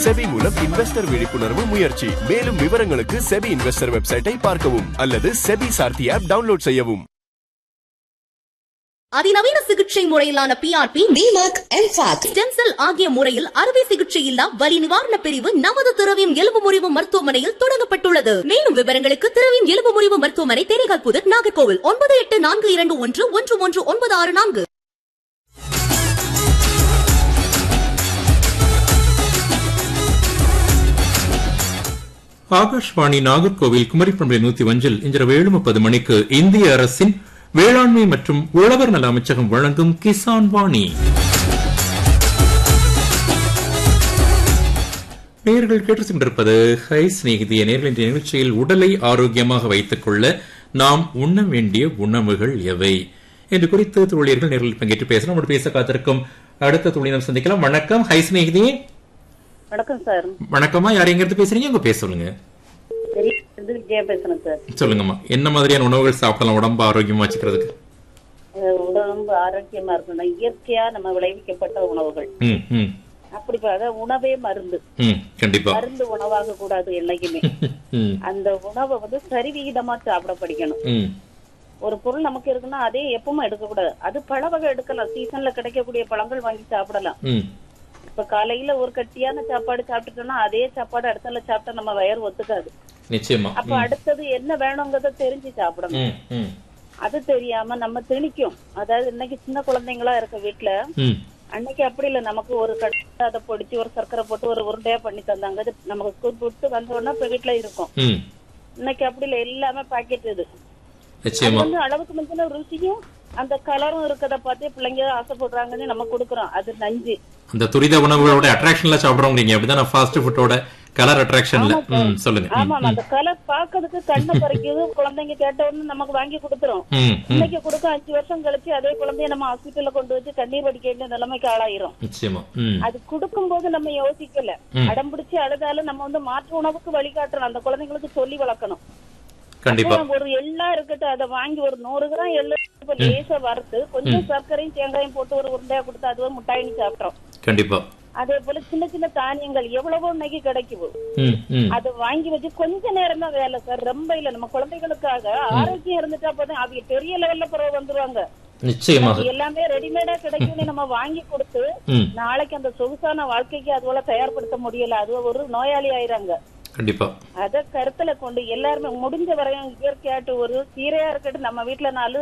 SEBI மூலம் investor விழிப்புணர்வு முயற்சி மேலும் விவரங்களுக்கு செபி இன்வெஸ்டர் வெப்சைட்டை பார்க்கவும் அல்லது செபி சார்த்தி ஆப் டவுன்லோட் செய்யவும் அதிநவீன சிகிச்சை முறையிலான PRP DMAC MFAT stem cell ஆகிய முறையில் அறுவை சிகிச்சை இல்லா வலி நிவாரண பிரிவு நமது திரவியம் எலும்பு முறிவு மருத்துவமனையில் தொடங்கப்பட்டுள்ளது மேலும் விவரங்களுக்கு திரவியம் எலும்பு முறிவு மருத்துவமனை தேனிகால் புதர் நாகர்கோவில் ஒன்பது எட்டு நான்கு இரண்டு ஒன்று ஒன்று ஒன்று ஒன்பது ஆறு நான்கு ஆகாஷ்வாணி நாகர்கோவில் குமரிப்பண்பை நூத்தி ஒன்றில் இன்று ஏழு முப்பது மணிக்கு இந்திய அரசின் வேளாண்மை மற்றும் உழவர் நல அமைச்சகம் வழங்கும் கிசான் வாணி நேர்கள் கேட்டு சென்றிருப்பது ஹை சிநேகிதிய நேர்கள் இன்றைய நிகழ்ச்சியில் உடலை ஆரோக்கியமாக வைத்துக் கொள்ள நாம் உண்ண வேண்டிய உணவுகள் எவை என்று குறித்து தொழிலர்கள் நேரில் பங்கேற்று பேசலாம் நம்மோடு பேச காத்திருக்கும் அடுத்த தொழிலம் சந்திக்கலாம் வணக்கம் ஹை சிநேகிதியே வணக்கம் சார் வணக்கமா யார் எங்க இருந்து பேசுறீங்க உங்க பேச சொல்லுங்க பெரிய இருந்து விஜயா பேசுறேன் சார் சொல்லுங்கம்மா என்ன மாதிரியான உணவுகள் சாப்பிடலாம் உடம்பு ஆரோக்கியமா வச்சுக்கிறதுக்கு அஹ் உடம்பு ஆரோக்கியமா இருக்கணும் இயற்கையா நம்ம விளைவிக்கப்பட்ட உணவுகள் ம் ம் அப்படி பார்த்தா உணவே மருந்து ம் கண்டிப்பா மருந்து உணவாக கூடாது என்னைக்குமே ம் அந்த உணவை வந்து சரிவிகிதமா சாப்பிட படிக்கணும் ம் ஒரு பொருள் நமக்கு இருக்குன்னா அதே எப்பவும் எடுக்கக்கூடாது அது பழ வகை எடுக்கலாம் சீசன்ல கிடைக்கக்கூடிய பழங்கள் வாங்கி சாப்பிடலாம் ம் இப்ப காலையில ஒரு கட்டியான சாப்பாடு சாப்பிட்டுட்டோம்னா அதே சாப்பாடு அடுத்த நாள் சாப்பிட்டா நம்ம வயர் ஒத்துக்காது நிச்சயமா அப்ப அடுத்தது என்ன வேணுங்கிறத தெரிஞ்சு சாப்பிடணும் ம் ம் அது தெரியாம நம்ம திணிக்கும் அதாவது இன்னைக்கு சின்ன குழந்தைங்களா இருக்க வீட்டுல ம் அன்னைக்கு அப்படி இல்ல நமக்கு ஒரு கடை அதை பொடிச்சு ஒரு சர்க்கரை போட்டு ஒரு உருண்டையா பண்ணி தந்தாங்க அது நமக்கு ஸ்கூல் விட்டு வந்தோடனே இப்ப வீட்டுல இருக்கும் ம் இன்னைக்கு அப்படி இல்ல எல்லாமே பாக்கெட் இது அது நிச்சயமா வந்து அளவுக்கு மிஞ்சின ருசியும் அந்த கலரும் இருக்கத பார்த்தே பிள்ளைங்க ஆசைப்படுறாங்கன்னு நம்ம கொடுக்குறோம் அது நஞ்சு அந்த துரித உணவுகளோட அட்ராக்ஷன்ல சாப்பிடுறவங்க அப்படிதான் ஃபாஸ்ட் ஃபுட்டோட கலர் அட்ராக்ஷன்ல ம் சொல்லுங்க ம், ஆமா அந்த கலர் பாக்குறதுக்கு கண்ணை பறிக்குது குழந்தைங்க கேட்ட உடனே நமக்கு வாங்கி கொடுத்துரும் ம் ம் இன்னைக்கு கொடுக்க அஞ்சு வருஷம் கழிச்சு அதே குழந்தைய நம்ம ஹாஸ்பிட்டல்ல கொண்டு வச்சு கண்ணீர் வடிக்க வேண்டிய நிலைமைக்கு ஆளாயிரும் நிச்சயமா ம் அது கொடுக்கும் போது நம்ம யோசிக்கல ம். அடம் பிடிச்சு அழுதாலும் நம்ம வந்து மாற்று உணவுக்கு வழிகாட்டணும் அந்த குழந்தைங்களுக்கு சொல்லி வளர்க்கணும் கண்டிப்பா அப்புறம் ஒரு எள்ளா இருக்கட்டும் அதை வாங்கி ஒரு நூறு கிராம் எள்ளு இப்ப லேசா வறுத்து கொஞ்சம் சர்க்கரையும் தேங்காயும் போட்டு ஒரு உருண்டையா கொடுத்து அதுவே முட்டாயினி சாப்பிட்டோம் கண்டிப்பா அதே போல சின்ன சின்ன தானியங்கள் எவ்வளவோ இன்னைக்கு கிடைக்குது ம் ம் அதை வாங்கி வச்சு கொஞ்ச நேரம் தான் வேலை சார் ரொம்ப இல்ல நம்ம குழந்தைகளுக்காக ஆரோக்கியம் இருந்துட்டா போதும் அவங்க பெரிய லெவல்ல பிறகு வந்துருவாங்க நிச்சயமாக எல்லாமே ரெடிமேடா கிடைக்கும்னு நம்ம வாங்கி கொடுத்து ம் நாளைக்கு அந்த சொகுசான வாழ்க்கைக்கு அதுபோல தயார்படுத்த முடியல அது ஒரு நோயாளி ஆயிராங்க கண்டிப்பா அத கருத்துல கொண்டு எல்லாருமே முடிஞ்ச வரையும் இயற்கையாட்டு ஒரு கீரையா இருக்கட்டும் நம்ம வீட்டுல நாலு